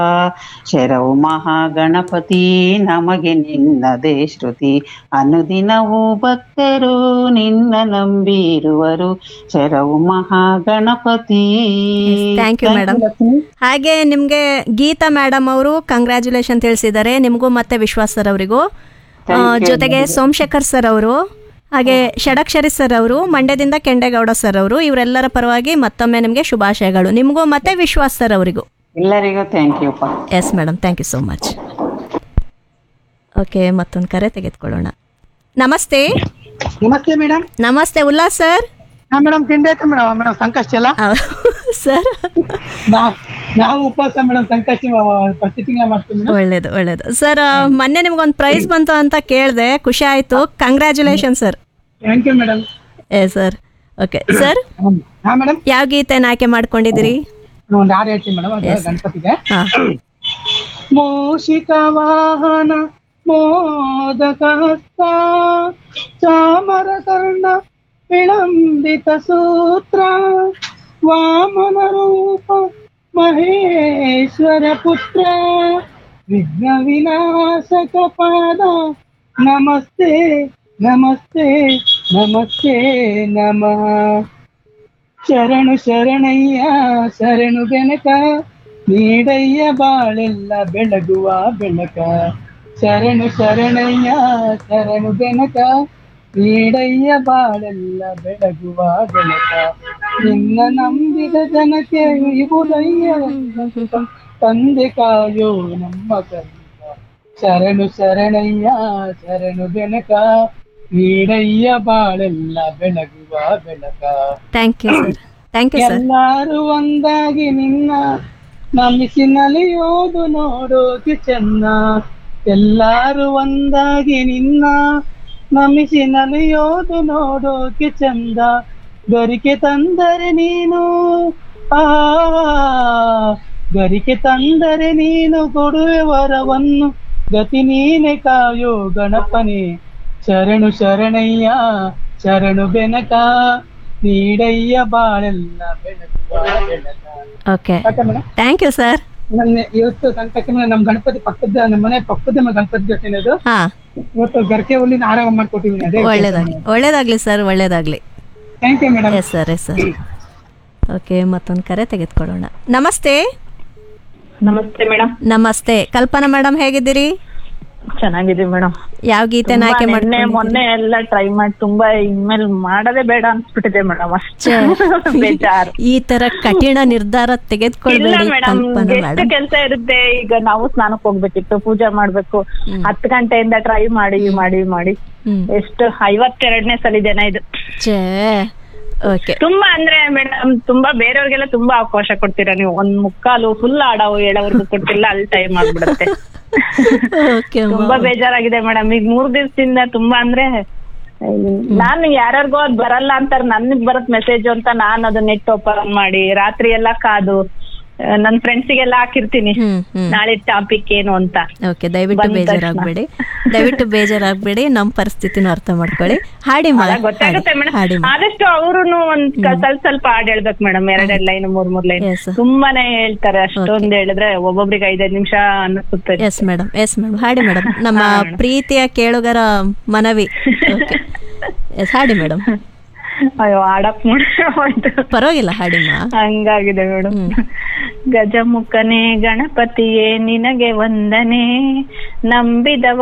ಶರವು ಮಹಾಗಣಪತಿ ನಮಗೆ ನಿನ್ನದೇ ಶ್ರುತಿ ಅನುದಿನವೂ ಭಕ್ತರು ನಿನ್ನ ನಂಬಿರುವರು ಶರವು Mahaganapati Thank you, madam. Lakshmi. ಹಾಗೆ ನಿಮಗೆ ಗೀತಾ ಮೇಡಮ್ ಅವರು ಕಂಗ್ರ್ಯಾಚುಲೇಷನ್ ತಿಳಿಸಿದ್ದಾರೆ ನಿಮಗೂ ಮತ್ತೆ ವಿಶ್ವಾಸ್ ಸರ್ ಅವರಿಗೂ ಆ, Thank you, ಜೊತೆಗೆ ಸೋಮಶೇಖರ್ ಸರ್ ಅವರು ಹಾಗೆ ಷಡಕ್ಷರಿ ಸರ್ ಅವರು ಮಂಡ್ಯದಿಂದ ಕೆಂಡೇಗೌಡ ಸರ್ ಅವರು ಇವರೆಲ್ಲರ ಪರವಾಗಿ ಮತ್ತೊಮ್ಮೆ ನಿಮಗೆ ಶುಭಾಶಯಗಳು ನಿಮಗೂ ಮತ್ತೆ ವಿಶ್ವಾಸ್ ಸರ್ ಅವರಿಗೂ ಎಲ್ಲರಿಗೂ ಥ್ಯಾಂಕ್ ಯು ಪಾ yes madam thank you so much okay ಮತ್ತೊಂದು ಕರೆ ತೆಗೆದುಕೊಳ್ಳೋಣ ನಮಸ್ತೆ ನಮಸ್ತೆ ಮೇಡಮ್ ನಮಸ್ತೆ ಉಲ್ಲಾಸ್ ಸರ್ ಹಾ ಮೇಡಮ್ ತಿಂಡಾಯ್ತು ಮೇಡಮ್ ಮೇಡಮ್ ಸಂಕಷ್ಟ ಎಲ್ಲ ಸರ್ ನಾ- ನಾವು ಉಪವಾಸ ಮೇಡಮ್ ಸಂಕಷ್ಟ ಪ್ರತಿ ತಿಂಗಳ ಮಾಡ್ತೀವಿ ಮೇಡಮ್ ಒಳ್ಳೇದು ಒಳ್ಳೇದು ಸರ್ ಮೊನ್ನೆ ನಿಮ್ಗೊಂದು ಪ್ರೈಸ್ ಬಂತು ಅಂತ ಕೇಳಿದೆ ಖುಷಿ ಆಯ್ತು congratulation sir thank you madam ಏ ಸರ್ ಓಕೆ ಸರ್ ಹಾ ಮೇಡಮ್ ಯಾವ ಗೀತೆನ ಆಯ್ಕೆ ಮಾಡ್ಕೊಂಡಿದ್ದೀರಿ ಒಂದು ಹಾಡು ಹೇಳ್ತೀನಿ ಮೇಡಮ್ ಅದು ಗಣಪತಿಗೆ ಹಾ ಮೂಷಿಕ ವಾಹನ ಮೋದಕ ಹಸ್ತ ಚಾಮರ ಕರ್ಣ ವಿಳಂಬಿತ ಸೂತ್ರ ವಾಮನ ರೂಪ ಮಹೇಶ್ವರ ಪುತ್ರ ವಿಘ್ನ ವಿನಾಶಕ ಪಾದ ನಮಸ್ತೆ ನಮಸ್ತೆ ನಮಸ್ತೆ ನಮಃ ಶರಣು ಶರಣಯ್ಯ ಶರಣು ಬೆನಕ ನೀಡಯ್ಯ ಬಾಳೆಲ್ಲ ಬೆಳಗುವ ಬೆಳಕ ಶರಣು ಶರಣಯ್ಯ ಶರಣು ಬೆನಕ ನೀಡಯ್ಯ ಬಾಳೆಲ್ಲ ಬೆಳಗುವ ಬೆಳಕ ನಿನ್ನ ನಂಬಿದ ಜನಕ್ಕೆ ಇವುದಯ್ಯ ತಂದೆ ಕಾಯೋ ನಮ್ಮ ಕಲಿಕ ಶರಣು ಶರಣಯ್ಯ ಶರಣು ಬೆನಕ ನೀಡಯ್ಯ ಬಾಳೆಲ್ಲ ಬೆಳಗುವ ಬೆಳಕ thank you sir thank you sir ಎಲ್ಲಾರು ಒಂದಾಗಿ ನಿನ್ನ ನಮಿಸಿ ನಲಿಯೋದು ನೋಡೋಕೆ ಚೆನ್ನ ಎಲ್ಲಾರು ಒಂದಾಗಿ ನಿನ್ನ ನಮಿಸಿ ನಲಿಯೋದು ನೋಡೋಕೆ ಚಂದ ಗರಿಕೆ ತಂದರೆ ನೀನು ಆ ಗರಿಕೆ ತಂದರೆ ನೀನು ಕೊಡುವೆ ವರವನ್ನು ಗತಿ ನೀನೆ ಕಾಯೋ ಗಣಪನೆ ಶರಣು ಶರಣಯ್ಯ ಶರಣು ಬೆನಕ ನೀಡಯ್ಯ ಬಾಳೆಲ್ಲ ಬೆಳಗುವ ಬೆಳಕ ಓಕೆ ಸಾಕಾ ಮೇಡಮ್ ಥ್ಯಾಂಕ್ ಯು ಸರ್ ನನ್ನ ಇವತ್ತು ಸಂಕಷ್ಟ ನಮ್ ಗಣಪತಿ ಪಕ್ಕದ ನಮ್ಮ ಮನೆ ಪಕ್ಕದ ನಮ್ಮ ಗಣಪತಿ ಜೊತೆ ಇದು ಹಾ ಇವತ್ತು ಗರ್ಕೆ ಹುಲ್ಲಿನ ಆರಾಮ ಮಾಡ್ಕೊಟ್ಟಿದ್ದೀನಿ ಅದೇ ಒಳ್ಳೇದಾಗ್ಲಿ ಒಳ್ಳೇದಾಗ್ಲಿ ಸರ್ ಒಳ್ಳೇದಾಗ್ಲಿ thank you madam yes sir yes sir okay ಮತ್ತೊಂದು ಕರೆ ತೆಗೆದುಕೊಳ್ಳೋಣ ನಮಸ್ತೆ ನಮಸ್ತೆ ಮೇಡಮ್ ನಮಸ್ತೆ ಕಲ್ಪನಾ ಮೇಡಮ್ ಹೇಗಿದ್ದೀರಿ ಚೆನ್ನಾಗಿದೆ ಮೇಡಮ್ ಯಾವ ಗೀತೆನ ಆಯ್ಕೆ ನಿನ್ನೆ ಮಾಡ್ಕೊಂಡಿದ್ದೀರಿ ಮೊನ್ನೆ ಎಲ್ಲ ಟ್ರೈ ಮಾಡಿ ತುಂಬಾ ಇನ್ಮೇಲೆ ಮಾಡದೇ ಬೇಡ ಅನ್ಸ್ಬಿಟ್ಟಿದೆ ಮೇಡಮ್ ಅಷ್ಟೇ ಬೇಜಾರು ಈ ತರ ಕಠಿಣ ನಿರ್ಧಾರ ಇಲ್ಲ ತೆಗೆದುಕೊಳ್ಬೇಡಿ ಮೇಡಮ್ ಕಲ್ಪನಾ ಎಷ್ಟು ಮೇಡಮ್ ಕೆಲ್ಸ ಇರುತ್ತೆ ಈಗ ನಾವು ಸ್ನಾನಕ್ಕೆ ಹೋಗ್ಬೇಕಿತ್ತು ಪೂಜೆ ಮಾಡ್ಬೇಕು ಹತ್ತು ಗಂಟೆಯಿಂದ ಟ್ರೈ ಮಾಡಿ ಮಾಡಿ ಮಾಡಿ ಹ್ಮ್ ಎಷ್ಟು ಐವತ್ತೆರಡನೇ ಸಲ ಜನ ಇದು ಛೇ ಓಕೆ ತುಂಬಾ ಅಂದ್ರೆ ಮೇಡಮ್ ತುಂಬಾ ಬೇರೆಯವ್ರಿಗೆಲ್ಲ ತುಂಬಾ ಅವಕಾಶ ಕೊಡ್ತೀರಾ ನೀವು ಒಂದ್ ಮುಕ್ಕಾಲು ಫುಲ್ ಆಡೋ ಹೇಳೋವರೆಗೂ ಕೊಡ್ತಿಲ್ಲ ಅಲ್ಲಿ ಟೈಮ್ ಆಗ್ಬಿಡುತ್ತೆ ಓಕೆ ತುಂಬಾ ಬೇಜಾರಾಗಿದೆ ಮೇಡಮ್ ಈಗ ಮೂರ್ ದಿವಸದಿಂದ ತುಂಬಾ ಅಂದ್ರೆ ನಾನು ಯಾರ್ಯಾರಿಗೋ ಅದ್ ಬರಲ್ಲ ಅಂತಾರ ನನ್ಗ್ ಬರತ್ ಮೆಸೇಜ್ ಅಂತ ನಾನ್ ಅದನ್ನ ನೆಟ್ ಓಪನ್ ಮಾಡಿ ರಾತ್ರಿ ಎಲ್ಲಾ ಕಾದು ಆ, ನನ್ ಫ್ರೆಂಡ್ಸಿಗೆಲ್ಲ ಹಾಕಿರ್ತೀನಿ ಹ್ಮ್ ಹ್ಮ್ ನಾಳೆ ಟಾಪಿಕ್ ಏನು ಅಂತ ಓಕೆ ದಯವಿಟ್ಟು ಬಂದ ತಕ್ಷಣ. ಬೇಜಾರಾಗ್ಬೇಡಿ ದಯವಿಟ್ಟು ಬೇಜಾರಾಗ್ಬೇಡಿ ನಮ್ಮ ಪರಿಸ್ಥಿತಿನ ಅರ್ಥ ಮಾಡ್ಕೊಳ್ಳಿ ಹಾಡಿ ಮಾ ಅದಾಗ ಗೊತ್ತಾಗುತ್ತೆ ಹಾಡಿ, ಹಾಡಿ ಮೇಡಮ್ ಮಾ ಆದಷ್ಟು ಅವ್ರುನು ಒಂದ್ ಕ- ಸ್ವಲ್ಪ ಸ್ವಲ್ಪ ಹಾಡ್ ಹೇಳ್ಬೇಕು ಮೇಡಮ್ ಎರಡೆರಡ್ ಲೈನ್ ಮೂರ್ ಮೂರ್ ಲೈನ್ Yes. ತುಂಬಾನೇ ಹೇಳ್ತಾರೆ ಅಷ್ಟೊಂದ್ ಹೇಳಿದ್ರೆ ಒಬ್ಬೊಬ್ರಿಗೆ ಐದೈದ್ ನಿಮಿಷ ಅನ್ನಿಸುತ್ತೆ ಎಸ್ ಮೇಡಮ್ ಎಸ್ ಮೇಡಮ್ ಹಾಡಿ ಮೇಡಮ್ ನಮ್ಮ ಪ್ರೀತಿಯ ಕೇಳುಗರ ಮನವಿ ಓಕೆ ಎಸ್ ಹಾಡಿ ಮೇಡಮ್ ಅಯ್ಯೋ ಆಡಕ್ ಹೋಯ್ತು ಪರವಾಗಿಲ್ಲ ಹಾಡಿ ಮಾ ಹಂಗಾಗಿದೆ ಮೇಡಮ್ ಗಜಮುಖನೇ ಗಣಪತಿಯೇ ನಿನಗೆ ವಂದನೆ ನಂಬಿದವ